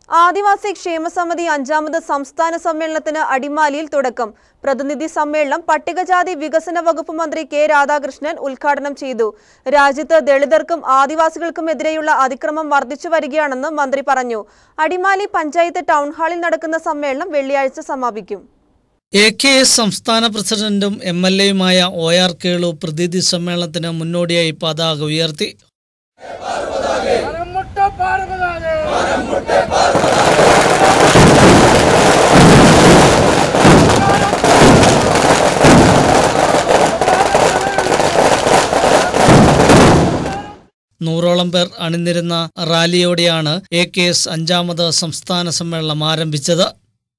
ആദിവാസി ക്ഷേമസമിതി അഞ്ചാമത് സംസ്ഥാന സമ്മേളനത്തിന് അടിമാലിയിൽ തുടക്കം പ്രതിനിധി സമ്മേളനം പട്ടികജാതി വികസന വകുപ്പ് മന്ത്രി കെ രാധാകൃഷ്ണൻ ഉദ്ഘാടനം ചെയ്തു രാജ്യത്ത് ദളിതർക്കും ആദിവാസികൾക്കുമെതിരെയുള്ള അതിക്രമം വർദ്ധിച്ചു വരികയാണെന്ന് മന്ത്രി പറഞ്ഞു അടിമാലി പഞ്ചായത്ത് ടൗൺ ഹാളിൽ നടക്കുന്ന സമ്മേളനം വെള്ളിയാഴ്ച സമാപിക്കും എ കെ എസ് സംസ്ഥാന പ്രസിഡന്റും എം എൽ എയുമായ ഒ ആർ കേളു പ്രതിനിധി സമ്മേളനത്തിന് മുന്നോടിയായി പതാക ഉയർത്തി മരമുട്ട പാർവതാകെ നൂറോളം പേർ അണിനിരുന്ന റാലിയോടെയാണ് എ കെ എസ് അഞ്ചാമത് സംസ്ഥാന സമ്മേളനം ആരംഭിച്ചത്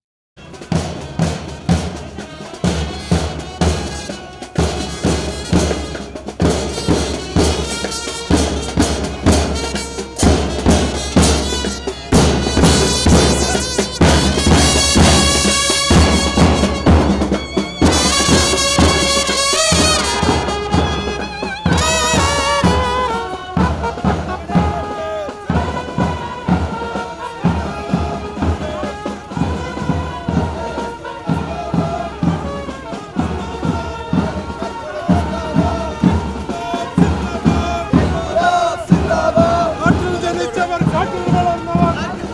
കാട്ടിൽ ജനിച്ചവർ കാട്ടിൽ വളർന്നവർ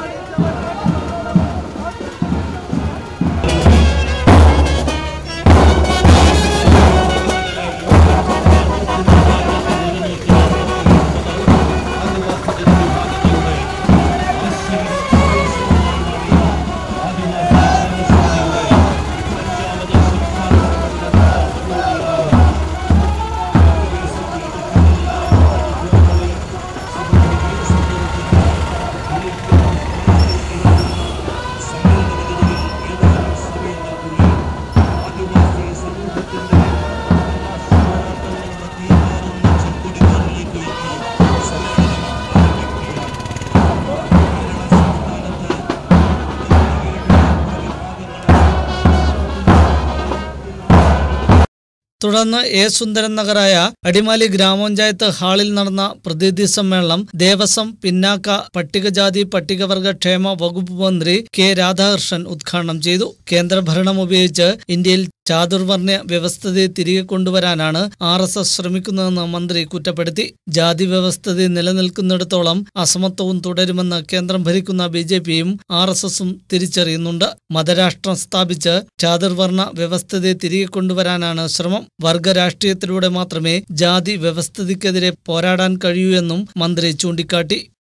തുടർന്ന് എ സുന്ദരൻ നഗറായ അടിമാലി ഗ്രാമപഞ്ചായത്ത് ഹാളിൽ നടന്ന പ്രതിനിധി സമ്മേളനം ദേവസ്വം പിന്നാക്ക പട്ടികജാതി പട്ടികവർഗ ക്ഷേമ വകുപ്പ് മന്ത്രി കെ രാധാകൃഷ്ണൻ ഉദ്ഘാടനം ചെയ്തു കേന്ദ്രഭരണം ഉപയോഗിച്ച് ഇന്ത്യയിൽ ചാതുർവർണ്ണ വ്യവസ്ഥിതി തിരികെ കൊണ്ടുവരാനാണ് ആർ എസ് എസ് ശ്രമിക്കുന്നതെന്ന് മന്ത്രി കുറ്റപ്പെടുത്തി ജാതി വ്യവസ്ഥിതി നിലനിൽക്കുന്നിടത്തോളം അസമത്വവും തുടരുമെന്ന് കേന്ദ്രം ഭരിക്കുന്ന ബി ജെ പിയും ആർ എസ് എസും തിരിച്ചറിയുന്നുണ്ട് മതരാഷ്ട്രം സ്ഥാപിച്ച് ചാതുർവർണ്ണ വ്യവസ്ഥിതി തിരികെ കൊണ്ടുവരാനാണ് ശ്രമം വർഗരാഷ്ട്രീയത്തിലൂടെ മാത്രമേ ജാതി വ്യവസ്ഥിതിക്കെതിരെ പോരാടാൻ കഴിയൂ എന്നും മന്ത്രി ചൂണ്ടിക്കാട്ടി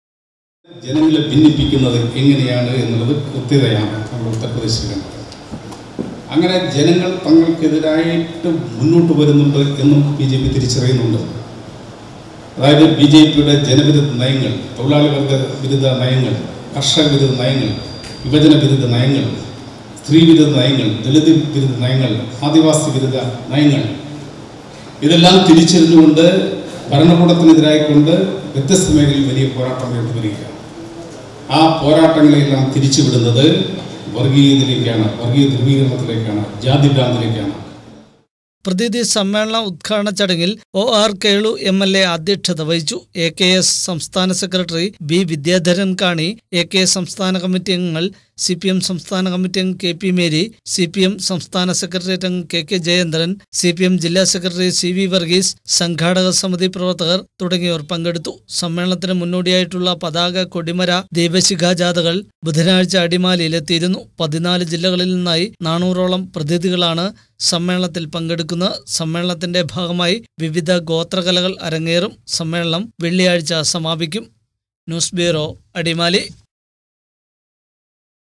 ജനങ്ങളെ ഭിന്നിപ്പിക്കുന്നത് എങ്ങനെയാണ് എന്നുള്ളത് കൃത്യതയാണ് നമ്മൾ ഉത്തർപ്രദേശിൽ കണ്ടത് അങ്ങനെ ജനങ്ങൾ തങ്ങൾക്കെതിരായിട്ട് മുന്നോട്ട് വരുന്നുണ്ട് എന്നും ബി ജെ പി തിരിച്ചറിയുന്നുണ്ട് അതായത് ബി ജെ പിയുടെ ജനവിരുദ്ധ നയങ്ങൾ തൊഴിലാളി വർഗ വിരുദ്ധ നയങ്ങൾ കർഷക വിരുദ്ധ നയങ്ങൾ വിഭജന വിരുദ്ധ നയങ്ങൾ സ്ത്രീ വിരുദ്ധ നയങ്ങൾ ദളിത് വിരുദ്ധ നയങ്ങൾ ആദിവാസി വിരുദ്ധ നയങ്ങൾ ഇതെല്ലാം തിരിച്ചറിഞ്ഞുകൊണ്ട് ഭരണകൂടത്തിനെതിരായിക്കൊണ്ട് വ്യത്യസ്ത മേഖലയിൽ വലിയ പോരാട്ടം ഉയർന്നു വരികയാണ് ആ പോരാട്ടങ്ങളെല്ലാം തിരിച്ചുവിടുന്നത് വർഗീയതയിലേക്കാണ് വർഗീയ ധ്രുവീകരണത്തിലേക്കാണ് ജാതി ഭ്രാന്തിലേക്കാണ് പ്രതിനിധി സമ്മേളന ഉദ്ഘാടന ചടങ്ങിൽ O R Kelu M L A അധ്യക്ഷത വഹിച്ചു എ കെ എസ് സംസ്ഥാന സെക്രട്ടറി ബി വിദ്യാധരൻ കാണി എ കെ എസ് സംസ്ഥാന കമ്മിറ്റി അംഗങ്ങൾ സി പി എം സംസ്ഥാന കമ്മിറ്റി അംഗം K P Mary C P M സംസ്ഥാന സെക്രട്ടേറിയറ്റ് അംഗം K K Jayendran C P M ജില്ലാ സെക്രട്ടറി സി വി വർഗീസ് സംഘാടക സമിതി പ്രവർത്തകർ തുടങ്ങിയവർ പങ്കെടുത്തു സമ്മേളനത്തിന് മുന്നോടിയായിട്ടുള്ള പതാക കൊടിമര ദീപശിഖാ ജാഥകൾ ബുധനാഴ്ച അടിമാലിയിലെത്തിയിരുന്നു പതിനാല് ജില്ലകളിൽ നിന്നായി നാനൂറോളം പ്രതിനിധികളാണ് സമ്മേളനത്തിൽ പങ്കെടുക്കുന്നത് സമ്മേളനത്തിന്റെ ഭാഗമായി വിവിധ ഗോത്രകലകൾ അരങ്ങേറും സമ്മേളനം വെള്ളിയാഴ്ച സമാപിക്കും ന്യൂസ് ബ്യൂറോ അടിമാലി